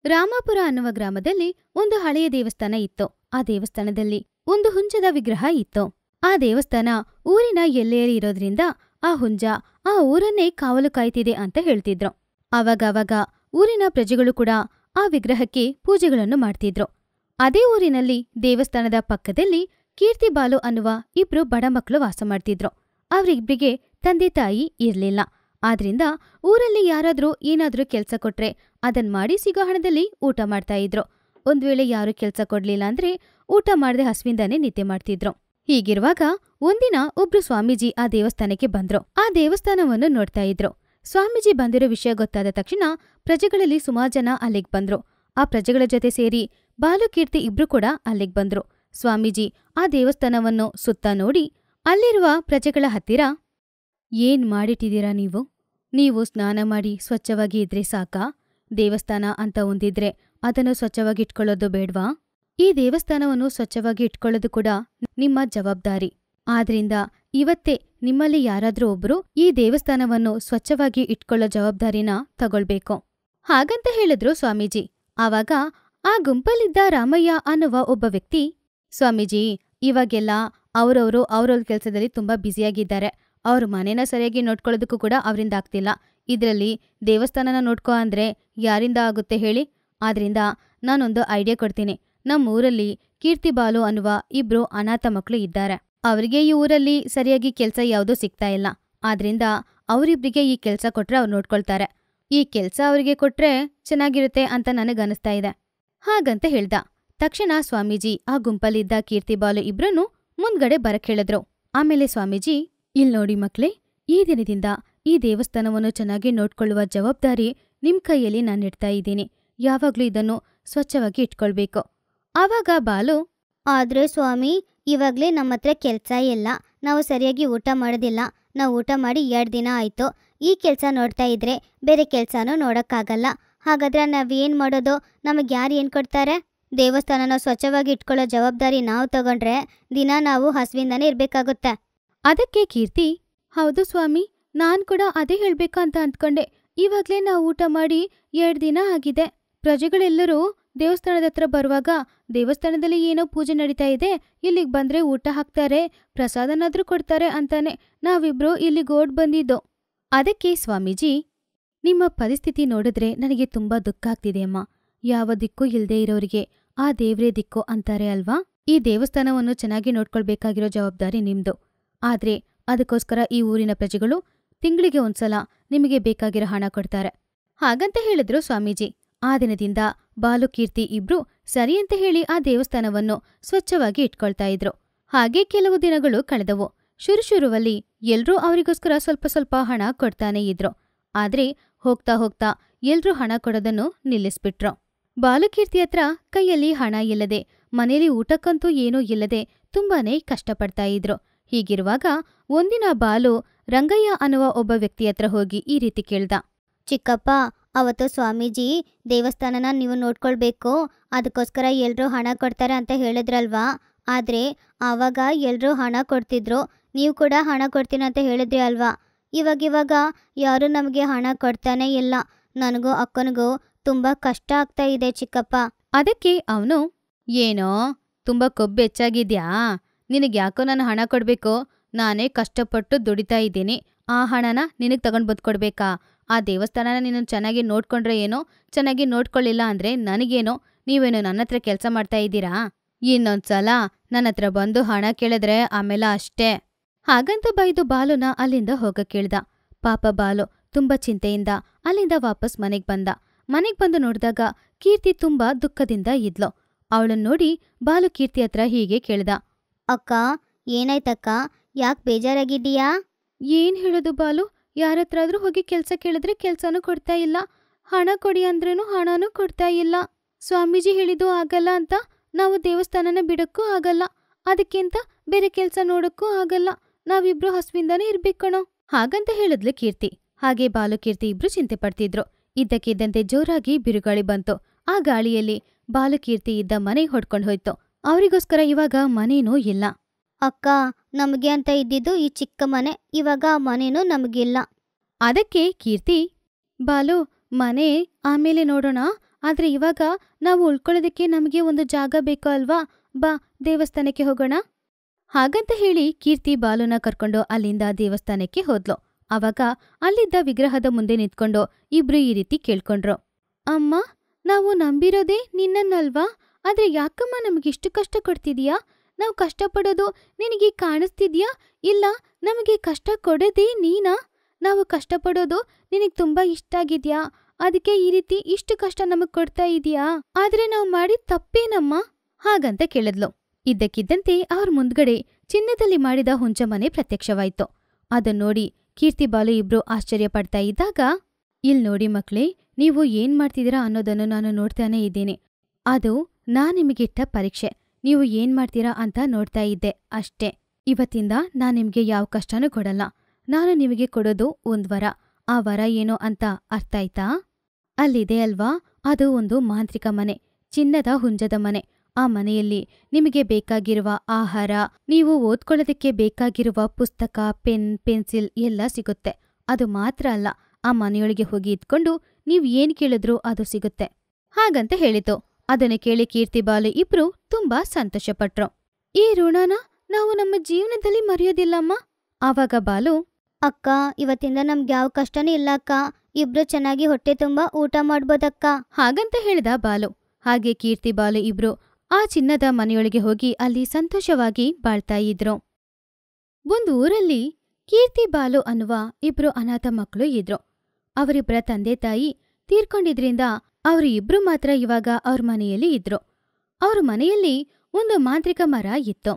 ರಾಮಾಪುರ ಅನ್ನುವ ಗ್ರಾಮದಲ್ಲಿ ಒಂದು ಹಳೆಯ ದೇವಸ್ಥಾನ ಇತ್ತು ಆ ದೇವಸ್ಥಾನದಲ್ಲಿ ಒಂದು ಹುಂಜದ ವಿಗ್ರಹ ಇತ್ತು ಆ ದೇವಸ್ಥಾನ ಊರಿನ ಎಲ್ಲೆಯಲ್ಲಿ ಇರೋದ್ರಿಂದ ಆ ಹುಂಜ ಆ ಊರನ್ನೇ ಕಾವಲು ಕಾಯ್ತಿದೆ ಅಂತ ಹೇಳ್ತಿದ್ರು ಅವಾಗವಾಗ ಊರಿನ ಪ್ರಜೆಗಳು ಕೂಡ ಆ ವಿಗ್ರಹಕ್ಕೆ ಪೂಜೆಗಳನ್ನು ಮಾಡ್ತಿದ್ರು ಅದೇ ಊರಿನಲ್ಲಿ ದೇವಸ್ಥಾನದ ಪಕ್ಕದಲ್ಲಿ ಕೀರ್ತಿ ಬಾಲು ಅನ್ನುವ ಇಬ್ರು ಬಡ ಮಕ್ಕಳು ವಾಸ ಮಾಡ್ತಿದ್ರು ಅವರಿಬ್ರಿಗೆ ತಂದೆ ತಾಯಿ ಇರ್ಲಿಲ್ಲ ಆದ್ರಿಂದ ಊರಲ್ಲಿ ಯಾರಾದ್ರೂ ಏನಾದ್ರೂ ಕೆಲ್ಸ ಕೊಟ್ರೆ ಅದನ್ ಮಾಡಿ ಸಿಗೋ ಹಣದಲ್ಲಿ ಊಟ ಮಾಡ್ತಾ ಇದ್ರು ಒಂದ್ ವೇಳೆ ಯಾರು ಕೆಲ್ಸ ಕೊಡ್ಲಿಲ್ಲ ಅಂದ್ರೆ ಊಟ ಮಾಡದೆ ಹಸ್ವಿಂದಾನೆ ನಿದ್ದೆ ಮಾಡ್ತಿದ್ರು ಹೀಗಿರುವಾಗ ಒಂದಿನ ಒಬ್ರು ಸ್ವಾಮೀಜಿ ಆ ದೇವಸ್ಥಾನಕ್ಕೆ ಬಂದ್ರು ಆ ದೇವಸ್ಥಾನವನ್ನು ನೋಡ್ತಾ ಇದ್ರು ಸ್ವಾಮೀಜಿ ಬಂದಿರೋ ವಿಷಯ ಗೊತ್ತಾದ ತಕ್ಷಣ ಪ್ರಜೆಗಳಲ್ಲಿ ಸುಮಾರು ಜನ ಅಲ್ಲಿಗ್ ಬಂದ್ರು ಆ ಪ್ರಜೆಗಳ ಜೊತೆ ಸೇರಿ ಬಾಲುಕೀರ್ತಿ ಇಬ್ರು ಕೂಡ ಅಲ್ಲಿಗ್ ಬಂದ್ರು ಸ್ವಾಮೀಜಿ ಆ ದೇವಸ್ಥಾನವನ್ನು ಸುತ್ತ ನೋಡಿ ಅಲ್ಲಿರುವ ಪ್ರಜೆಗಳ ಹತ್ತಿರ ಏನ್ ಮಾಡಿಟ್ಟಿದ್ದೀರಾ ನೀವು ನೀವು ಸ್ನಾನ ಮಾಡಿ ಸ್ವಚ್ಛವಾಗಿ ಇದ್ರೆ ಸಾಕಾ ದೇವಸ್ಥಾನ ಅಂತ ಒಂದಿದ್ರೆ ಅದನ್ನು ಸ್ವಚ್ಛವಾಗಿ ಇಟ್ಕೊಳ್ಳೋದು ಬೇಡ್ವಾ ಈ ದೇವಸ್ಥಾನವನ್ನು ಸ್ವಚ್ಛವಾಗಿ ಇಟ್ಕೊಳ್ಳೋದು ಕೂಡ ನಿಮ್ಮ ಜವಾಬ್ದಾರಿ ಆದ್ರಿಂದ ಇವತ್ತೇ ನಿಮ್ಮಲ್ಲಿ ಯಾರಾದ್ರೂ ಒಬ್ರು ಈ ದೇವಸ್ಥಾನವನ್ನು ಸ್ವಚ್ಛವಾಗಿ ಇಟ್ಕೊಳ್ಳೋ ಜವಾಬ್ದಾರಿನ ತಗೊಳ್ಬೇಕು ಹಾಗಂತ ಹೇಳಿದ್ರು ಸ್ವಾಮೀಜಿ ಆವಾಗ ಆ ಗುಂಪಲ್ಲಿದ್ದ ರಾಮಯ್ಯ ಅನ್ನುವ ಒಬ್ಬ ವ್ಯಕ್ತಿ ಸ್ವಾಮೀಜಿ ಇವಾಗೆಲ್ಲ ಅವರವರು ಅವ್ರವ್ರ ಕೆಲಸದಲ್ಲಿ ತುಂಬಾ ಬ್ಯುಸಿಯಾಗಿದ್ದಾರೆ ಅವ್ರ ಮನೇನ ಸರಿಯಾಗಿ ನೋಡ್ಕೊಳ್ಳೋದಕ್ಕೂ ಕೂಡ ಅವರಿಂದ ಆಗ್ತಿಲ್ಲ ಇದರಲ್ಲಿ ದೇವಸ್ಥಾನನ ನೋಡ್ಕೋ ಅಂದ್ರೆ ಯಾರಿಂದ ಆಗುತ್ತೆ ಹೇಳಿ ಆದ್ರಿಂದ ನಾನೊಂದು ಐಡಿಯಾ ಕೊಡ್ತೀನಿ ನಮ್ಮ ಊರಲ್ಲಿ ಕೀರ್ತಿ ಬಾಲು ಅನ್ನುವ ಇಬ್ರು ಅನಾಥ ಮಕ್ಕಳು ಇದ್ದಾರೆ ಅವರಿಗೆ ಈ ಊರಲ್ಲಿ ಸರಿಯಾಗಿ ಕೆಲಸ ಯಾವುದೂ ಸಿಗ್ತಾ ಇಲ್ಲ ಆದ್ರಿಂದ ಅವರಿಬ್ರಿಗೆ ಈ ಕೆಲಸ ಕೊಟ್ರೆ ಅವ್ರು ನೋಡ್ಕೊಳ್ತಾರೆ ಈ ಕೆಲಸ ಅವರಿಗೆ ಕೊಟ್ರೆ ಚೆನ್ನಾಗಿರುತ್ತೆ ಅಂತ ನನಗನ್ನಿಸ್ತಾ ಇದೆ ಹಾಗಂತ ಹೇಳ್ದ ತಕ್ಷಣ ಸ್ವಾಮೀಜಿ ಆ ಗುಂಪಲ್ಲಿದ್ದ ಕೀರ್ತಿ ಬಾಲು ಇಬ್ರನ್ನೂ ಮುಂದ್ಗಡೆ ಬರಕ್ ಹೇಳಿದ್ರು ಆಮೇಲೆ ಸ್ವಾಮೀಜಿ ಇಲ್ ನೋಡಿ ಮಕ್ಳೇ ಈ ದಿನದಿಂದ ಈ ದೇವಸ್ಥಾನವನ್ನು ಚೆನ್ನಾಗಿ ನೋಡ್ಕೊಳ್ಳುವ ಜವಾಬ್ದಾರಿ ನಿಮ್ ಕೈಯಲ್ಲಿ ನಾನು ಇಡ್ತಾ ಇದ್ದೀನಿ ಯಾವಾಗ್ಲೂ ಇದನ್ನು ಸ್ವಚ್ಛವಾಗಿ ಇಟ್ಕೊಳ್ಬೇಕು ಆವಾಗ ಬಾಲು ಆದ್ರೆ ಸ್ವಾಮಿ ಇವಾಗ್ಲೇ ನಮ್ಮ ಹತ್ರ ಕೆಲಸ ಇಲ್ಲ ನಾವು ಸರಿಯಾಗಿ ಊಟ ಮಾಡೋದಿಲ್ಲ ನಾವು ಊಟ ಮಾಡಿ ಎರಡು ದಿನ ಆಯ್ತು ಈ ಕೆಲಸ ನೋಡ್ತಾ ಇದ್ರೆ ಬೇರೆ ಕೆಲಸನೂ ನೋಡೋಕ್ಕಾಗಲ್ಲ ಹಾಗಾದ್ರೆ ನಾವೇನು ಮಾಡೋದು ನಮಗೆ ಯಾರು ಏನು ಕೊಡ್ತಾರೆ ದೇವಸ್ಥಾನನ ಸ್ವಚ್ಛವಾಗಿ ಇಟ್ಕೊಳ್ಳೋ ಜವಾಬ್ದಾರಿ ನಾವು ತಗೊಂಡ್ರೆ ದಿನ ನಾವು ಹಸುವಿಂದಾನೇ ಇರಬೇಕಾಗುತ್ತೆ ಅದಕ್ಕೆ ಕೀರ್ತಿ ಹೌದು ಸ್ವಾಮಿ ನಾನ್ ಕೂಡ ಅದೇ ಹೇಳ್ಬೇಕು ಅಂತ ಅಂದ್ಕೊಂಡೆ ಇವಾಗ್ಲೇ ನಾವು ಊಟ ಮಾಡಿ ಎರಡ್ ದಿನ ಆಗಿದೆ ಪ್ರಜೆಗಳೆಲ್ಲರೂ ದೇವಸ್ಥಾನದ ಹತ್ರ ಬರುವಾಗ ದೇವಸ್ಥಾನದಲ್ಲಿ ಏನೋ ಪೂಜೆ ನಡೀತಾ ಇದೆ ಇಲ್ಲಿಗ್ ಬಂದ್ರೆ ಊಟ ಹಾಕ್ತಾರೆ ಪ್ರಸಾದನಾದ್ರೂ ಕೊಡ್ತಾರೆ ಅಂತಾನೆ ನಾವಿಬ್ರು ಇಲ್ಲಿಗ್ ಓಡ್ ಬಂದಿದ್ದು ಅದಕ್ಕೆ ಸ್ವಾಮೀಜಿ ನಿಮ್ಮ ಪರಿಸ್ಥಿತಿ ನೋಡಿದ್ರೆ ನನಗೆ ತುಂಬಾ ದುಃಖ ಆಗ್ತಿದೆ ಅಮ್ಮ ಯಾವ ದಿಕ್ಕು ಇಲ್ದೇ ಇರೋರಿಗೆ ಆ ದೇವ್ರೇ ದಿಕ್ಕು ಅಂತಾರೆ ಅಲ್ವಾ ಈ ದೇವಸ್ಥಾನವನ್ನು ಚೆನ್ನಾಗಿ ನೋಡ್ಕೊಳ್ಬೇಕಾಗಿರೋ ಜವಾಬ್ದಾರಿ ನಿಮ್ದು ಆದ್ರೆ ಅದಕ್ಕೋಸ್ಕರ ಈ ಊರಿನ ಪ್ರಜೆಗಳು ತಿಂಗಳಿಗೆ ಒಂದ್ಸಲ ನಿಮಗೆ ಬೇಕಾಗಿರೋ ಹಣ ಕೊಡ್ತಾರೆ ಹಾಗಂತ ಹೇಳಿದ್ರು ಸ್ವಾಮೀಜಿ ಆ ದಿನದಿಂದ ಬಾಲು ಕೀರ್ತಿ ಇಬ್ರು ಸರಿ ಅಂತ ಹೇಳಿ ಆ ದೇವಸ್ಥಾನವನ್ನು ಸ್ವಚ್ಛವಾಗಿ ಇಟ್ಕೊಳ್ತಾ ಇದ್ರು ಹಾಗೆ ಕೆಲವು ದಿನಗಳು ಕಳೆದವು ಶುರುಶುರುವಲ್ಲಿ ಎಲ್ರೂ ಅವರಿಗೋಸ್ಕರ ಸ್ವಲ್ಪ ಸ್ವಲ್ಪ ಹಣ ಕೊಡ್ತಾನೇ ಇದ್ರು ಆದ್ರೆ ಹೋಗ್ತಾ ಹೋಗ್ತಾ ಎಲ್ರೂ ಹಣ ಕೊಡೋದನ್ನು ನಿಲ್ಲಿಸ್ಬಿಟ್ರು ಬಾಲಕೀರ್ತಿ ಹತ್ರ ಕೈಯಲ್ಲಿ ಹಣ ಇಲ್ಲದೆ ಮನೇಲಿ ಊಟಕ್ಕಂತೂ ಏನೂ ಇಲ್ಲದೆ ತುಂಬಾನೇ ಕಷ್ಟಪಡ್ತಾ ಇದ್ರು ಹೀಗಿರುವಾಗ ಒಂದಿನ ಬಾಲು ರಂಗಯ್ಯ ಅನ್ನುವ ಒಬ್ಬ ವ್ಯಕ್ತಿ ಹತ್ರ ಹೋಗಿ ಈ ರೀತಿ ಕೇಳ್ದ ಚಿಕ್ಕಪ್ಪ ಅವತ್ತು ಸ್ವಾಮೀಜಿ ದೇವಸ್ಥಾನನ ನೀವು ನೋಡ್ಕೊಳ್ಬೇಕು ಅದಕ್ಕೋಸ್ಕರ ಎಲ್ಲರೂ ಹಣ ಕೊಡ್ತಾರೆ ಅಂತ ಹೇಳಿದ್ರಲ್ವಾ ಆದರೆ ಆವಾಗ ಎಲ್ಲರೂ ಹಣ ಕೊಡ್ತಿದ್ರು ನೀವು ಕೂಡ ಹಣ ಕೊಡ್ತೀನಿ ಅಂತ ಹೇಳಿದ್ರಿ ಅಲ್ವಾ ಇವಾಗಿವಾಗ ಯಾರೂ ನಮಗೆ ಹಣ ಕೊಡ್ತಾನೇ ಇಲ್ಲ ನನಗೂ ಅಕ್ಕನಿಗೂ ತುಂಬ ಕಷ್ಟ ಆಗ್ತಾ ಇದೆ ಚಿಕ್ಕಪ್ಪ ಅದಕ್ಕೆ ಅವನು ಏನೋ ತುಂಬಾ ಕೊಬ್ಬು ಹೆಚ್ಚಾಗಿದ್ಯಾ ನಿನಗ್ ಯಾಕೋ ನಾನು ಹಣ ಕೊಡ್ಬೇಕು ನಾನೇ ಕಷ್ಟಪಟ್ಟು ದುಡಿತಾ ಇದ್ದೀನಿ ಆ ಹಣನ ನಿನಗ್ ತಗೊಂಡ್ ಬಂದ್ಕೊಡ್ಬೇಕಾ ಆ ದೇವಸ್ಥಾನನ ನೀನು ಚೆನ್ನಾಗಿ ನೋಡ್ಕೊಂಡ್ರೆ ಏನೋ ಚೆನ್ನಾಗಿ ನೋಡ್ಕೊಳ್ಳಿಲ್ಲ ಅಂದ್ರೆ ನನಗೇನೋ ನೀವೇನೋ ನನ್ನ ಹತ್ರ ಕೆಲಸ ಮಾಡ್ತಾ ಇದ್ದೀರಾ ಇನ್ನೊಂದ್ಸಲ ನನ್ನ ಹತ್ರ ಬಂದು ಹಣ ಕೇಳಿದ್ರೆ ಆಮೇಲೆ ಅಷ್ಟೇ ಹಾಗಂತ ಬೈದು ಬಾಲುನ ಅಲ್ಲಿಂದ ಹೋಗಕ್ ಕೇಳ್ದ ಪಾಪ ಬಾಲು ತುಂಬಾ ಚಿಂತೆಯಿಂದ ಅಲ್ಲಿಂದ ವಾಪಸ್ ಮನೆಗ್ ಬಂದ ಮನೆಗ್ ಬಂದು ನೋಡಿದಾಗ ಕೀರ್ತಿ ತುಂಬಾ ದುಃಖದಿಂದ ಇದ್ಲು ಅವಳನ್ನ ನೋಡಿ ಬಾಲು ಕೀರ್ತಿ ಹತ್ರ ಹೀಗೆ ಕೇಳ್ದ ಅಕ್ಕ ಏನಾಯ್ತಕ್ಕ ಯಾಕೆ ಬೇಜಾರಾಗಿದ್ದೀಯಾ ಏನ್ ಹೇಳೋದು ಬಾಲು ಯಾರತ್ರಾದ್ರೂ ಹೋಗಿ ಕೆಲ್ಸ ಕೇಳಿದ್ರೆ ಕೆಲ್ಸನೂ ಕೊಡ್ತಾ ಇಲ್ಲ ಹಣ ಕೊಡಿ ಅಂದ್ರೂ ಹಣನೂ ಕೊಡ್ತಾ ಇಲ್ಲ ಸ್ವಾಮೀಜಿ ಹೇಳಿದ್ದು ಆಗಲ್ಲ ಅಂತ ನಾವು ದೇವಸ್ಥಾನನ ಬಿಡಕ್ಕೂ ಆಗಲ್ಲ ಅದಕ್ಕಿಂತ ಬೇರೆ ಕೆಲ್ಸ ನೋಡಕ್ಕೂ ಆಗಲ್ಲ ನಾವಿಬ್ರು ಹಸ್ವಿಂದಾನೇ ಇರ್ಬೇಕಣೋ ಹಾಗಂತ ಹೇಳಿದ್ಲು ಕೀರ್ತಿ ಹಾಗೆ ಬಾಲು ಕೀರ್ತಿ ಇಬ್ರು ಚಿಂತೆ ಪಡ್ತಿದ್ರು ಇದ್ದಕ್ಕಿದ್ದಂತೆ ಜೋರಾಗಿ ಬಿರುಗಾಳಿ ಬಂತು ಆ ಗಾಳಿಯಲ್ಲಿ ಬಾಲಕೀರ್ತಿ ಇದ್ದ ಮನೆ ಹೊಡ್ಕೊಂಡ್ ಹೋಯ್ತು ಅವರಿಗೋಸ್ಕರ ಇವಾಗ ಮನೇನೂ ಇಲ್ಲ ಅಕ್ಕ ನಮಗೆ ಅಂತ ಇದ್ದಿದ್ದು ಈ ಚಿಕ್ಕ ಮನೆ ಇವಾಗ ಆ ಮನೇನೂ ನಮಗಿಲ್ಲ ಅದಕ್ಕೆ ಕೀರ್ತಿ ಬಾಲು ಮನೆ ಆಮೇಲೆ ನೋಡೋಣ ಆದ್ರೆ ಇವಾಗ ನಾವು ಉಳ್ಕೊಳ್ಳೋದಕ್ಕೆ ನಮಗೆ ಒಂದು ಜಾಗ ಬೇಕು ಅಲ್ವಾ ಬಾ ದೇವಸ್ಥಾನಕ್ಕೆ ಹೋಗೋಣ ಹಾಗಂತ ಹೇಳಿ ಕೀರ್ತಿ ಬಾಲುನ ಕರ್ಕೊಂಡು ಅಲ್ಲಿಂದ ದೇವಸ್ಥಾನಕ್ಕೆ ಹೋದ್ಲು ಅವಾಗ ಅಲ್ಲಿದ್ದ ವಿಗ್ರಹದ ಮುಂದೆ ನಿಂತ್ಕೊಂಡು ಇಬ್ರು ಈ ರೀತಿ ಕೇಳ್ಕೊಂಡ್ರು ಅಮ್ಮ ನಾವು ನಂಬಿರೋದೇ ನಿನ್ನನ್ನಲ್ವಾ ಆದ್ರೆ ಯಾಕಮ್ಮ ನಮಗಿಷ್ಟು ಕಷ್ಟ ಕೊಡ್ತಿದೀಯಾ ನಾವು ಕಷ್ಟಪಡೋದು ನಿನಗೆ ಕಾಣಿಸ್ತಿದ್ಯಾ ಇಲ್ಲ ನಮಗೆ ಕಷ್ಟ ಕೊಡೋದೇ ನೀನಾ ನಾವು ಕಷ್ಟಪಡೋದು ನಿನಗೆ ತುಂಬಾ ಇಷ್ಟ ಆಗಿದ್ಯಾ ಅದಕ್ಕೆ ಈ ರೀತಿ ಇಷ್ಟು ಕಷ್ಟ ನಮಗ್ ಕೊಡ್ತಾ ಇದೀಯಾ ಆದ್ರೆ ನಾವು ಮಾಡಿದ ತಪ್ಪೇನಮ್ಮ ಹಾಗಂತ ಕೇಳಿದ್ಲು ಇದ್ದಕ್ಕಿದ್ದಂತೆ ಅವ್ರ ಮುಂದ್ಗಡೆ ಚಿನ್ನದಲ್ಲಿ ಮಾಡಿದ ಹುಂಚ ಮನೆ ಪ್ರತ್ಯಕ್ಷವಾಯ್ತು ಅದನ್ ನೋಡಿ ಕೀರ್ತಿ ಬಾಲು ಇಬ್ರು ಆಶ್ಚರ್ಯ ಪಡ್ತಾ ಇದ್ದಾಗ ಇಲ್ ನೋಡಿ ಮಕ್ಳೇ ನೀವು ಏನ್ ಮಾಡ್ತಿದ್ದೀರಾ ಅನ್ನೋದನ್ನು ನಾನು ನೋಡ್ತಾನೇ ಇದ್ದೀನಿ ಅದು ನಾನ್ ನಿಮಗಿಟ್ಟ ಪರೀಕ್ಷೆ ನೀವು ಏನ್ ಮಾಡ್ತೀರಾ ಅಂತ ನೋಡ್ತಾ ಇದ್ದೆ ಅಷ್ಟೇ ಇವತ್ತಿಂದ ನಾನ್ ನಿಮ್ಗೆ ಯಾವ ಕಷ್ಟನೂ ಕೊಡಲ್ಲ ನಾನು ನಿಮಗೆ ಕೊಡೋದು ಒಂದ್ ವರ ಆ ವರ ಏನು ಅಂತ ಅರ್ಥ ಆಯ್ತಾ ಅಲ್ಲಿದೆ ಅಲ್ವಾ ಅದು ಒಂದು ಮಾಂತ್ರಿಕ ಮನೆ ಚಿನ್ನದ ಹುಂಜದ ಮನೆ ಆ ಮನೆಯಲ್ಲಿ ನಿಮಗೆ ಬೇಕಾಗಿರುವ ಆಹಾರ ನೀವು ಓದ್ಕೊಳ್ಳೋದಕ್ಕೆ ಬೇಕಾಗಿರುವ ಪುಸ್ತಕ ಪೆನ್ ಪೆನ್ಸಿಲ್ ಎಲ್ಲ ಸಿಗುತ್ತೆ ಅದು ಮಾತ್ರ ಅಲ್ಲ ಆ ಮನೆಯೊಳಗೆ ಹೋಗಿ ಇದ್ಕೊಂಡು ನೀವ್ ಏನ್ ಕೇಳಿದ್ರೂ ಅದು ಸಿಗುತ್ತೆ ಹಾಗಂತ ಹೇಳಿತು ಅದನ್ನು ಕೇಳಿ ಕೀರ್ತಿ ಬಾಲು ಇಬ್ರು ತುಂಬಾ ಸಂತೋಷಪಟ್ರು ಈ ಋಣನ ನಾವು ನಮ್ಮ ಜೀವನದಲ್ಲಿ ಮರೆಯೋದಿಲ್ಲಮ್ಮ ಆವಾಗ ಬಾಲು ಅಕ್ಕ ಇವತ್ತಿಂದ ನಮ್ಗೆ ಯಾವ ಕಷ್ಟನೂ ಇಲ್ಲ ಅಕ್ಕ ಇಬ್ರು ಚೆನ್ನಾಗಿ ಹೊಟ್ಟೆ ತುಂಬಾ ಊಟ ಮಾಡ್ಬೋದಕ್ಕ ಹಾಗಂತ ಹೇಳಿದ ಬಾಲು ಹಾಗೆ ಕೀರ್ತಿ ಬಾಲು ಇಬ್ರು ಆ ಚಿನ್ನದ ಮನೆಯೊಳಗೆ ಹೋಗಿ ಅಲ್ಲಿ ಸಂತೋಷವಾಗಿ ಬಾಳ್ತಾ ಇದ್ರು ಒಂದು ಊರಲ್ಲಿ ಕೀರ್ತಿ ಬಾಲು ಅನ್ನುವ ಇಬ್ರು ಅನಾಥ ಮಕ್ಕಳು ಇದ್ರು ಅವರಿಬ್ಬರ ತಂದೆ ತಾಯಿ ತೀರ್ಕೊಂಡಿದ್ರಿಂದ ಅವರು ಇಬ್ರು ಮಾತ್ರ ಇವಾಗ ಅವ್ರ ಮನೆಯಲ್ಲಿ ಇದ್ರು ಅವ್ರ ಮನೆಯಲ್ಲಿ ಒಂದು ಮಾಂತ್ರಿಕ ಮರ ಇತ್ತು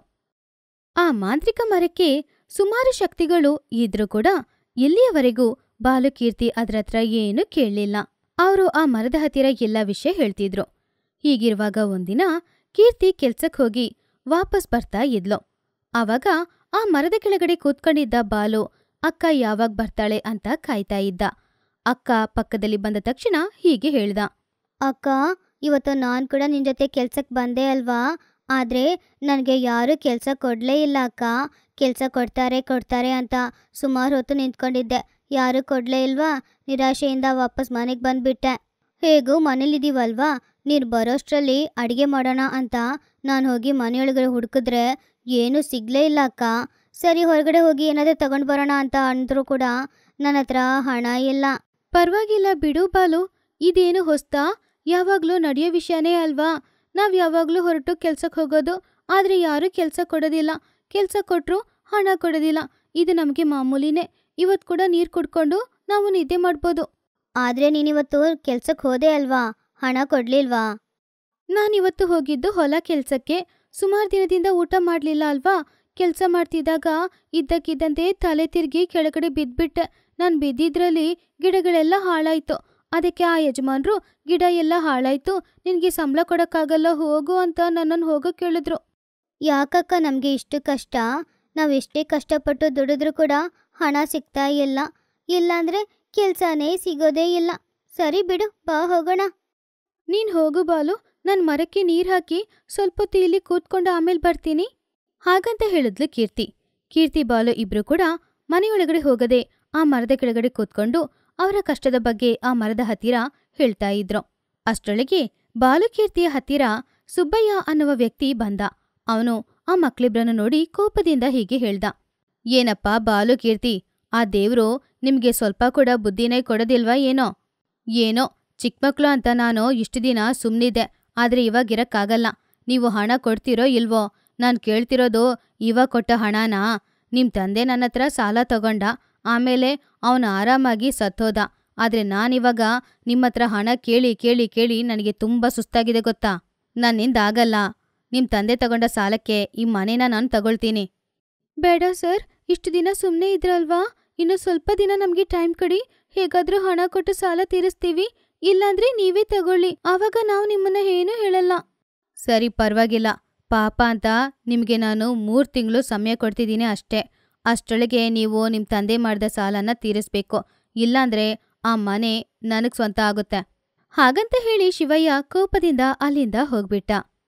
ಆ ಮಾಂತ್ರಿಕ ಮರಕ್ಕೆ ಸುಮಾರು ಶಕ್ತಿಗಳು ಇದ್ರೂ ಕೂಡ ಎಲ್ಲಿಯವರೆಗೂ ಬಾಲು ಕೀರ್ತಿ ಅದ್ರತ್ರ ಏನು ಕೇಳಲಿಲ್ಲ ಅವರು ಆ ಮರದ ಹತ್ತಿರ ಎಲ್ಲ ವಿಷಯ ಹೇಳ್ತಿದ್ರು ಹೀಗಿರುವಾಗ ಒಂದಿನ ಕೀರ್ತಿ ಕೆಲ್ಸಕ್ ಹೋಗಿ ವಾಪಸ್ ಬರ್ತಾ ಇದ್ಲು ಆವಾಗ ಆ ಮರದ ಕೆಳಗಡೆ ಕೂತ್ಕೊಂಡಿದ್ದ ಬಾಲು ಅಕ್ಕ ಯಾವಾಗ ಬರ್ತಾಳೆ ಅಂತ ಕಾಯ್ತಾ ಇದ್ದ ಅಕ್ಕ ಪಕ್ಕದಲ್ಲಿ ಬಂದ ತಕ್ಷಣ ಹೀಗೆ ಹೇಳ್ದ ಅಕ್ಕ ಇವತ್ತು ನಾನ್ ಕೂಡ ನಿನ್ ಜೊತೆ ಕೆಲ್ಸಕ್ ಬಂದೆ ಅಲ್ವಾ ಆದ್ರೆ ನನಗೆ ಯಾರು ಕೆಲ್ಸ ಕೊಡ್ಲೇ ಇಲ್ಲ ಅಕ್ಕ ಕೆಲ್ಸ ಕೊಡ್ತಾರೆ ಕೊಡ್ತಾರೆ ಅಂತ ಸುಮಾರು ಹೊತ್ತು ನಿಂತ್ಕೊಂಡಿದ್ದೆ ಯಾರು ಕೊಡ್ಲೇ ಇಲ್ವಾ ನಿರಾಶೆಯಿಂದ ವಾಪಸ್ ಮನೆಗೆ ಬಂದ್ಬಿಟ್ಟೆ ಹೇಗೂ ಮನೇಲಿದೀವಲ್ವಾ ನೀನು ಬರೋಷ್ಟ್ರಲ್ಲಿ ಅಡಿಗೆ ಮಾಡೋಣ ಅಂತ ನಾನು ಹೋಗಿ ಮನೆಯೊಳಗಡೆ ಹುಡುಕಿದ್ರೆ ಏನೂ ಸಿಗ್ಲೇ ಇಲ್ಲ ಅಕ್ಕ ಸರಿ ಹೊರಗಡೆ ಹೋಗಿ ಏನಾದರೂ ತಗೊಂಡು ಬರೋಣ ಅಂತ ಅಂದ್ರೂ ಕೂಡ ನನ್ನ ಹತ್ರ ಹಣ ಇಲ್ಲ ಪರ್ವಾಗಿಲ್ಲ ಬಿಡು ಬಾಲು ಇದೇನು ಹೊಸ್ತಾ ಯಾವಾಗ್ಲೂ ನಡೆಯೋ ವಿಷಯನೇ ಅಲ್ವಾ ನಾವ್ ಯಾವಾಗ್ಲೂ ಹೊರಟು ಕೆಲ್ಸಕ್ ಹೋಗೋದು ಆದ್ರೆ ಯಾರೂ ಕೆಲ್ಸ ಕೊಡೋದಿಲ್ಲ ಕೆಲ್ಸ ಕೊಟ್ರು ಹಣ ಕೊಡೋದಿಲ್ಲ ಇದು ನಮ್ಗೆ ಮಾಮೂಲಿನೇ ಇವತ್ ಕೂಡ ನೀರ್ ಕುಡ್ಕೊಂಡು ನಾವು ನಿದ್ದೆ ಮಾಡ್ಬೋದು ಆದ್ರೆ ನೀನಿವತ್ತು ಕೆಲ್ಸಕ್ಕೆ ಹೋದೆ ಅಲ್ವಾ ಹಣ ಕೊಡ್ಲಿಲ್ವಾ ನಾನಿವತ್ತು ಹೋಗಿದ್ದು ಹೊಲ ಕೆಲ್ಸಕ್ಕೆ ಸುಮಾರು ದಿನದಿಂದ ಊಟ ಮಾಡ್ಲಿಲ್ಲ ಅಲ್ವಾ ಕೆಲ್ಸ ಮಾಡ್ತಿದ್ದಾಗ ಇದ್ದಕ್ಕಿದ್ದಂತೆ ತಲೆ ತಿರ್ಗಿ ಕೆಳಗಡೆ ಬಿದ್ಬಿಟ್ಟೆ ನಾನ್ ಬಿದ್ದಿದ್ರಲ್ಲಿ ಗಿಡಗಳೆಲ್ಲ ಹಾಳಾಯ್ತು ಅದಕ್ಕೆ ಆ ಯಜಮಾನ್ರು ಗಿಡ ಎಲ್ಲ ಹಾಳಾಯ್ತು ನಿನ್ಗೆ ಸಂಬಳ ಕೊಡಕ್ಕಾಗಲ್ಲ ಹೋಗು ಅಂತ ನನ್ನನ್ನು ಹೋಗಕ್ ಕೇಳಿದ್ರು ಯಾಕಕ್ಕ ನಮಗೆ ಇಷ್ಟು ಕಷ್ಟ ನಾವು ಎಷ್ಟೇ ಕಷ್ಟಪಟ್ಟು ದುಡಿದ್ರೂ ಕೂಡ ಹಣ ಸಿಗ್ತಾ ಇಲ್ಲ ಇಲ್ಲಾಂದ್ರೆ ಕೆಲ್ಸನೇ ಸಿಗೋದೇ ಇಲ್ಲ ಸರಿ ಬಿಡು ಬಾ ಹೋಗೋಣ ನೀನ್ ಹೋಗು ಬಾಲು ನನ್ ಮರಕ್ಕೆ ನೀರ್ ಹಾಕಿ ಸ್ವಲ್ಪ ಹೊತ್ತು ಇಲ್ಲಿ ಕೂತ್ಕೊಂಡು ಆಮೇಲೆ ಬರ್ತೀನಿ ಹಾಗಂತ ಹೇಳಿದ್ಲು ಕೀರ್ತಿ ಕೀರ್ತಿ ಬಾಲು ಇಬ್ರು ಕೂಡ ಮನೆಯೊಳಗಡೆ ಹೋಗದೆ ಆ ಮರದ ಕೆಳಗಡೆ ಕೂತ್ಕೊಂಡು ಅವರ ಕಷ್ಟದ ಬಗ್ಗೆ ಆ ಮರದ ಹತ್ತಿರ ಹೇಳ್ತಾ ಇದ್ರು ಅಷ್ಟರೊಳಗೆ ಬಾಲು ಕೀರ್ತಿಯ ಹತ್ತಿರ ಸುಬ್ಬಯ್ಯ ಅನ್ನುವ ವ್ಯಕ್ತಿ ಬಂದ ಅವನು ಆ ಮಕ್ಳಿಬ್ರನ್ನು ನೋಡಿ ಕೋಪದಿಂದ ಹೀಗೆ ಹೇಳ್ದ ಏನಪ್ಪ ಬಾಲು ಕೀರ್ತಿ ಆ ದೇವ್ರು ನಿಮ್ಗೆ ಸ್ವಲ್ಪ ಕೂಡ ಬುದ್ಧಿನೇ ಕೊಡೋದಿಲ್ವಾ ಏನೋ ಏನೋ ಚಿಕ್ಮಕ್ಳು ಅಂತ ನಾನು ಇಷ್ಟು ದಿನ ಸುಮ್ನಿದ್ದೆ ಆದ್ರೆ ಇವಾಗಿರಕ್ಕಾಗಲ್ಲ ನೀವು ಹಣ ಕೊಡ್ತೀರೋ ಇಲ್ವೋ ನಾನ್ ಕೇಳ್ತಿರೋದು ಇವಾಗ ಕೊಟ್ಟ ಹಣನಾ ನಿಮ್ ತಂದೆ ನನ್ನ ಹತ್ರ ಸಾಲ ತಗೊಂಡ ಆಮೇಲೆ ಅವನು ಆರಾಮಾಗಿ ಸತ್ತೋದ ಆದ್ರೆ ನಾನಿವಾಗ ನಿಮ್ಮ ಹತ್ರ ಹಣ ಕೇಳಿ ಕೇಳಿ ಕೇಳಿ ನನಗೆ ತುಂಬಾ ಸುಸ್ತಾಗಿದೆ ಗೊತ್ತಾ ನನ್ನಿಂದ ಆಗಲ್ಲ ನಿಮ್ ತಂದೆ ತಗೊಂಡ ಸಾಲಕ್ಕೆ ಈ ಮನೇನ ನಾನು ತಗೊಳ್ತೀನಿ ಬೇಡ ಸರ್ ಇಷ್ಟು ದಿನ ಸುಮ್ಮನೆ ಇದ್ರಲ್ವಾ ಇನ್ನು ಸ್ವಲ್ಪ ದಿನ ನಮ್ಗೆ ಟೈಮ್ ಕೊಡಿ ಹೇಗಾದ್ರೂ ಹಣ ಕೊಟ್ಟು ಸಾಲ ತೀರಿಸ್ತೀವಿ ಇಲ್ಲಾಂದ್ರೆ ನೀವೇ ತಗೊಳ್ಳಿ ಆವಾಗ ನಾವು ನಿಮ್ಮನ್ನ ಏನೂ ಹೇಳಲ್ಲ ಸರಿ ಪರವಾಗಿಲ್ಲ ಪಾಪ ಅಂತ ನಿಮ್ಗೆ ನಾನು ಮೂರ್ ತಿಂಗಳು ಸಮಯ ಕೊಡ್ತಿದ್ದೀನಿ ಅಷ್ಟೇ ಅಷ್ಟರೊಳಗೆ ನೀವು ನಿಮ್ ತಂದೆ ಮಾಡಿದ ಸಾಲನ ತೀರಿಸ್ಬೇಕು ಇಲ್ಲಾಂದ್ರೆ ಆ ಮನೆ ನನಗ್ ಸ್ವಂತ ಆಗುತ್ತೆ ಹಾಗಂತ ಹೇಳಿ ಶಿವಯ್ಯ ಕೋಪದಿಂದ ಅಲ್ಲಿಂದ ಹೋಗ್ಬಿಟ್ಟ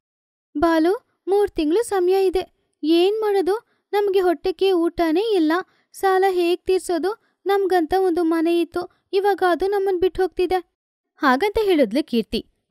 ಬಾಲು ಮೂರ್ ತಿಂಗಳು ಸಮಯ ಇದೆ ಏನ್ ಮಾಡೋದು ನಮ್ಗೆ ಹೊಟ್ಟೆಗೆ ಊಟನೇ ಇಲ್ಲ ಸಾಲ ಹೇಗ್ ತೀರ್ಸೋದು ನಮ್ಗಂತ ಒಂದು ಮನೆ ಇತ್ತು ಇವಾಗ ಅದು ನಮ್ಮನ್ ಬಿಟ್ಟು ಹೋಗ್ತಿದೆ ಹಾಗಂತ ಹೇಳಿದ್ಲು ಕೀರ್ತಿ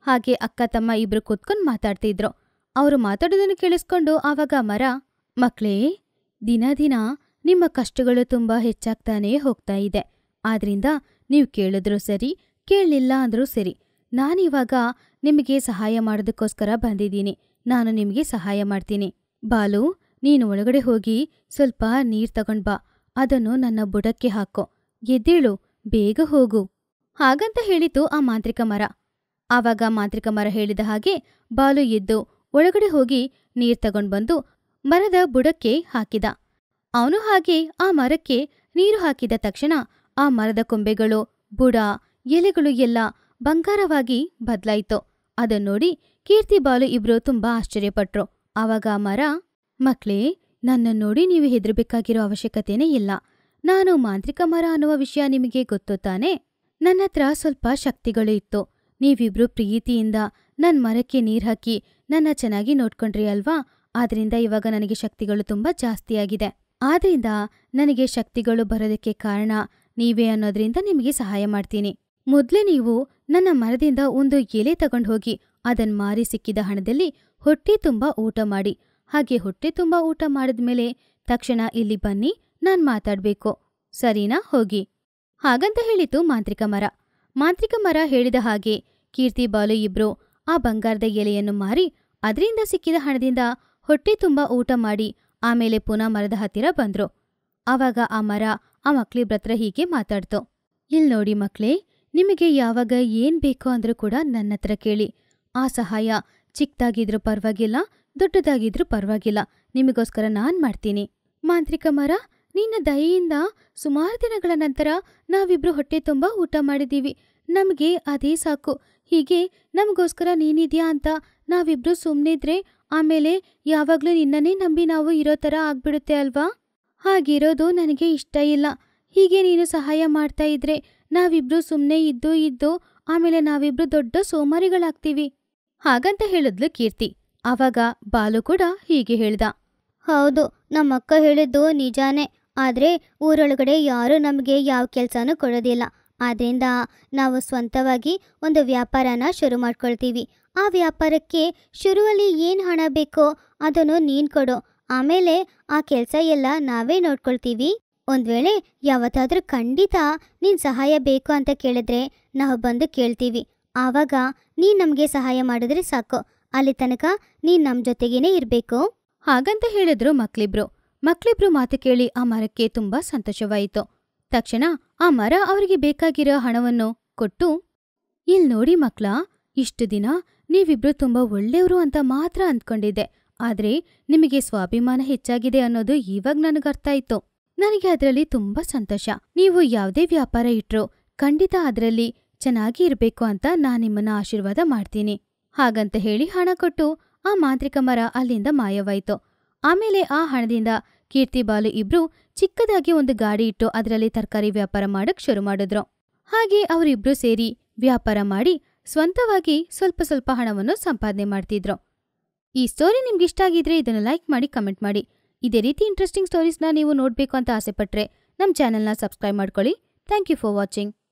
ಹಾಗೆ ಅಕ್ಕ ತಮ್ಮ ಇಬ್ರು ಕೂತ್ಕೊಂಡ್ ಮಾತಾಡ್ತಿದ್ರು ಅವರು ಮಾತಾಡೋದನ್ನು ಕೇಳಿಸ್ಕೊಂಡು ಆವಾಗ ಮರ ಮಕ್ಳೇ ದಿನ ದಿನ ನಿಮ್ಮ ಕಷ್ಟಗಳು ತುಂಬಾ ಹೆಚ್ಚಾಗ್ತಾನೇ ಹೋಗ್ತಾ ಇದೆ ಆದ್ರಿಂದ ನೀವು ಕೇಳಿದ್ರೂ ಸರಿ ಕೇಳಲಿಲ್ಲ ಅಂದ್ರೂ ಸರಿ ನಾನಿವಾಗ ನಿಮಗೆ ಸಹಾಯ ಮಾಡೋದಕ್ಕೋಸ್ಕರ ಬಂದಿದ್ದೀನಿ ನಾನು ನಿಮಗೆ ಸಹಾಯ ಮಾಡ್ತೀನಿ ಬಾಲು ನೀನು ಒಳಗಡೆ ಹೋಗಿ ಸ್ವಲ್ಪ ನೀರ್ ತಗೊಂಡ್ ಬಾ ಅದನ್ನು ನನ್ನ ಬುಡಕ್ಕೆ ಹಾಕೋ ಎದ್ದೇಳು ಬೇಗ ಹೋಗು ಹಾಗಂತ ಹೇಳಿತು ಆ ಮಾಂತ್ರಿಕ ಮರ ಆವಾಗ ಮಾಂತ್ರಿಕ ಮರ ಹೇಳಿದ ಹಾಗೆ ಬಾಲು ಎದ್ದು ಒಳಗಡೆ ಹೋಗಿ ನೀರ್ ತಗೊಂಡ್ ಬಂದು ಮರದ ಬುಡಕ್ಕೆ ಹಾಕಿದ ಅವನು ಹಾಗೆ ಆ ಮರಕ್ಕೆ ನೀರು ಹಾಕಿದ ತಕ್ಷಣ ಆ ಮರದ ಕೊಂಬೆಗಳು ಬುಡ ಎಲೆಗಳು ಎಲ್ಲ ಬಂಗಾರವಾಗಿ ಬದ್ಲಾಯ್ತು ಅದನ್ನೋಡಿ ಕೀರ್ತಿ ಬಾಲು ಇಬ್ರು ತುಂಬಾ ಆಶ್ಚರ್ಯಪಟ್ರು ಆವಾಗ ಆ ಮರ ಮಕ್ಳೇ ನನ್ನ ನೋಡಿ ನೀವು ಹೆದರ್ಬೇಕಾಗಿರೋ ಅವಶ್ಯಕತೆನೇ ಇಲ್ಲ ನಾನು ಮಾಂತ್ರಿಕ ಮರ ಅನ್ನುವ ವಿಷಯ ನಿಮಗೆ ಗೊತ್ತು ತಾನೇ ನನ್ನತ್ರ ಸ್ವಲ್ಪ ಶಕ್ತಿಗಳು ಇತ್ತು ನೀವಿಬ್ರು ಪ್ರೀತಿಯಿಂದ ನನ್ ಮರಕ್ಕೆ ನೀರ್ ಹಾಕಿ ನನ್ನ ಚೆನ್ನಾಗಿ ನೋಡ್ಕೊಂಡ್ರಿ ಅಲ್ವಾ ಆದ್ರಿಂದ ಇವಾಗ ನನಗೆ ಶಕ್ತಿಗಳು ತುಂಬಾ ಜಾಸ್ತಿಯಾಗಿದೆ ಆದ್ರಿಂದ ನನಗೆ ಶಕ್ತಿಗಳು ಬರೋದಕ್ಕೆ ಕಾರಣ ನೀವೇ ಅನ್ನೋದ್ರಿಂದ ನಿಮಗೆ ಸಹಾಯ ಮಾಡ್ತೀನಿ ಮೊದ್ಲೇ ನೀವು ನನ್ನ ಮರದಿಂದ ಒಂದು ಎಲೆ ತಗೊಂಡ್ ಹೋಗಿ ಅದನ್ ಮಾರಿ ಸಿಕ್ಕಿದ ಹಣದಲ್ಲಿ ಹೊಟ್ಟೆ ತುಂಬಾ ಊಟ ಮಾಡಿ ಹಾಗೆ ಹೊಟ್ಟೆ ತುಂಬಾ ಊಟ ಮಾಡಿದ್ಮೇಲೆ ತಕ್ಷಣ ಇಲ್ಲಿ ಬನ್ನಿ ನಾನ್ ಮಾತಾಡ್ಬೇಕು ಸರಿನಾ ಹೋಗಿ ಹಾಗಂತ ಹೇಳಿತು ಮಾಂತ್ರಿಕ ಮರ ಮಾಂತ್ರಿಕ ಮರ ಹೇಳಿದ ಹಾಗೆ ಕೀರ್ತಿ ಬಾಲು ಇಬ್ರು ಆ ಬಂಗಾರದ ಎಲೆಯನ್ನು ಮಾರಿ ಅದರಿಂದ ಸಿಕ್ಕಿದ ಹಣದಿಂದ ಹೊಟ್ಟೆ ತುಂಬಾ ಊಟ ಮಾಡಿ ಆಮೇಲೆ ಪುನಃ ಮರದ ಹತ್ತಿರ ಬಂದ್ರು ಆವಾಗ ಆ ಮರ ಆ ಮಕ್ಳಿಬ್ರತ್ರ ಹೀಗೆ ಮಾತಾಡ್ತು ಇಲ್ ನೋಡಿ ಮಕ್ಳೇ ನಿಮಗೆ ಯಾವಾಗ ಏನ್ ಬೇಕೋ ಅಂದ್ರೂ ಕೂಡ ನನ್ನತ್ರ ಕೇಳಿ ಆ ಸಹಾಯ ಚಿಕ್ಕದಾಗಿದ್ರೂ ಪರವಾಗಿಲ್ಲ ದೊಡ್ಡದಾಗಿದ್ರೂ ಪರವಾಗಿಲ್ಲ ನಿಮಗೋಸ್ಕರ ನಾನ್ ಮಾಡ್ತೀನಿ ಮಾಂತ್ರಿಕ ಮರ ನಿನ್ನ ದಯೆಯಿಂದ ಸುಮಾರು ದಿನಗಳ ನಂತರ ನಾವಿಬ್ರು ಹೊಟ್ಟೆ ತುಂಬಾ ಊಟ ಮಾಡಿದೀವಿ ನಮ್ಗೆ ಅದೇ ಸಾಕು ಹೀಗೆ ನಮಗೋಸ್ಕರ ನೀನಿದ್ಯಾ ಅಂತ ನಾವಿಬ್ರು ಸುಮ್ನಿದ್ರೆ ಆಮೇಲೆ ಯಾವಾಗ್ಲೂ ನಿನ್ನನ್ನೇ ನಂಬಿ ನಾವು ಇರೋ ಥರ ಆಗ್ಬಿಡುತ್ತೆ ಅಲ್ವಾ ಹಾಗಿರೋದು ನನಗೆ ಇಷ್ಟ ಇಲ್ಲ ಹೀಗೆ ನೀನು ಸಹಾಯ ಮಾಡ್ತಾ ಇದ್ರೆ ನಾವಿಬ್ರು ಸುಮ್ಮನೆ ಇದ್ದು ಇದ್ದು ಆಮೇಲೆ ನಾವಿಬ್ರು ದೊಡ್ಡ ಸೋಮಾರಿಗಳಾಗ್ತೀವಿ ಹಾಗಂತ ಹೇಳಿದ್ಲು ಕೀರ್ತಿ ಆವಾಗ ಬಾಲು ಕೂಡ ಹೀಗೆ ಹೇಳ್ದ ಹೌದು ನಮ್ಮಕ್ಕ ಹೇಳಿದ್ದು ನಿಜಾನೇ ಆದರೆ ಊರೊಳಗಡೆ ಯಾರೂ ನಮಗೆ ಯಾವ ಕೆಲಸನೂ ಕೊಡೋದಿಲ್ಲ ಆದ್ದರಿಂದ ನಾವು ಸ್ವಂತವಾಗಿ ಒಂದು ವ್ಯಾಪಾರನ ಶುರು ಮಾಡ್ಕೊಳ್ತೀವಿ ಆ ವ್ಯಾಪಾರಕ್ಕೆ ಶುರುವಲ್ಲಿ ಏನು ಹಣ ಬೇಕೋ ಅದನ್ನು ನೀನು ಕೊಡು ಆಮೇಲೆ ಆ ಕೆಲಸ ಎಲ್ಲ ನಾವೇ ನೋಡ್ಕೊಳ್ತೀವಿ ಒಂದು ವೇಳೆ ಯಾವತ್ತಾದ್ರೂ ಖಂಡಿತ ನೀನು ಸಹಾಯ ಬೇಕು ಅಂತ ಕೇಳಿದ್ರೆ ನಾವು ಬಂದು ಕೇಳ್ತೀವಿ ಆವಾಗ ನೀನು ನಮಗೆ ಸಹಾಯ ಮಾಡಿದ್ರೆ ಸಾಕು ಅಲ್ಲಿ ತನಕ ನೀನು ನಮ್ಮ ಜೊತೆಗೇನೆ ಇರಬೇಕು ಹಾಗಂತ ಹೇಳಿದ್ರು ಮಕ್ಳಿಬ್ರು ಮಕ್ಳಿಬ್ರು ಮಾತು ಕೇಳಿ ಆ ಮರಕ್ಕೆ ತುಂಬಾ ಸಂತೋಷವಾಯಿತು ತಕ್ಷಣ ಆ ಮರ ಅವರಿಗೆ ಬೇಕಾಗಿರೋ ಹಣವನ್ನು ಕೊಟ್ಟು ಇಲ್ ನೋಡಿ ಮಕ್ಳ ಇಷ್ಟು ದಿನ ನೀವಿಬ್ರು ತುಂಬಾ ಒಳ್ಳೆಯವರು ಅಂತ ಮಾತ್ರ ಅಂದ್ಕೊಂಡಿದ್ದೆ ಆದ್ರೆ ನಿಮಗೆ ಸ್ವಾಭಿಮಾನ ಹೆಚ್ಚಾಗಿದೆ ಅನ್ನೋದು ಇವಾಗ ನನಗರ್ಥ ಆಯ್ತು ನನಗೆ ಅದರಲ್ಲಿ ತುಂಬಾ ಸಂತೋಷ ನೀವು ಯಾವುದೇ ವ್ಯಾಪಾರ ಇಟ್ರೋ ಖಂಡಿತ ಅದರಲ್ಲಿ ಚೆನ್ನಾಗಿ ಇರ್ಬೇಕು ಅಂತ ನಾನ್ ನಿಮ್ಮನ್ನ ಆಶೀರ್ವಾದ ಮಾಡ್ತೀನಿ ಹಾಗಂತ ಹೇಳಿ ಹಣ ಕೊಟ್ಟು ಆ ಮಾಂತ್ರಿಕ ಮರ ಅಲ್ಲಿಂದ ಮಾಯವಾಯ್ತು ಆಮೇಲೆ ಆ ಹಣದಿಂದ ಕೀರ್ತಿ ಬಾಲು ಇಬ್ರು ಚಿಕ್ಕದಾಗಿ ಒಂದು ಗಾಡಿ ಇಟ್ಟು ಅದರಲ್ಲಿ ತರಕಾರಿ ವ್ಯಾಪಾರ ಮಾಡಕ್ ಶುರು ಮಾಡಿದ್ರು ಹಾಗೆ ಅವರಿಬ್ರು ಸೇರಿ ವ್ಯಾಪಾರ ಮಾಡಿ ಸ್ವಂತವಾಗಿ ಸ್ವಲ್ಪ ಸ್ವಲ್ಪ ಹಣವನ್ನು ಸಂಪಾದನೆ ಮಾಡ್ತಿದ್ರು ಈ ಸ್ಟೋರಿ ನಿಮ್ಗೆ ಇಷ್ಟ ಆಗಿದ್ರೆ ಇದನ್ನು ಲೈಕ್ ಮಾಡಿ ಕಮೆಂಟ್ ಮಾಡಿ ಇದೇ ರೀತಿ ಇಂಟ್ರೆಸ್ಟಿಂಗ್ ಸ್ಟೋರೀಸ್ನ ನೀವು ನೋಡ್ಬೇಕು ಅಂತ ಆಸೆಪಟ್ರೆ ನಮ್ಮ ಚಾನೆಲ್ನ ಸಬ್ಸ್ಕ್ರೈಬ್ ಮಾಡ್ಕೊಳ್ಳಿ ಥ್ಯಾಂಕ್ ಯು ಫಾರ್ ವಾಚಿಂಗ್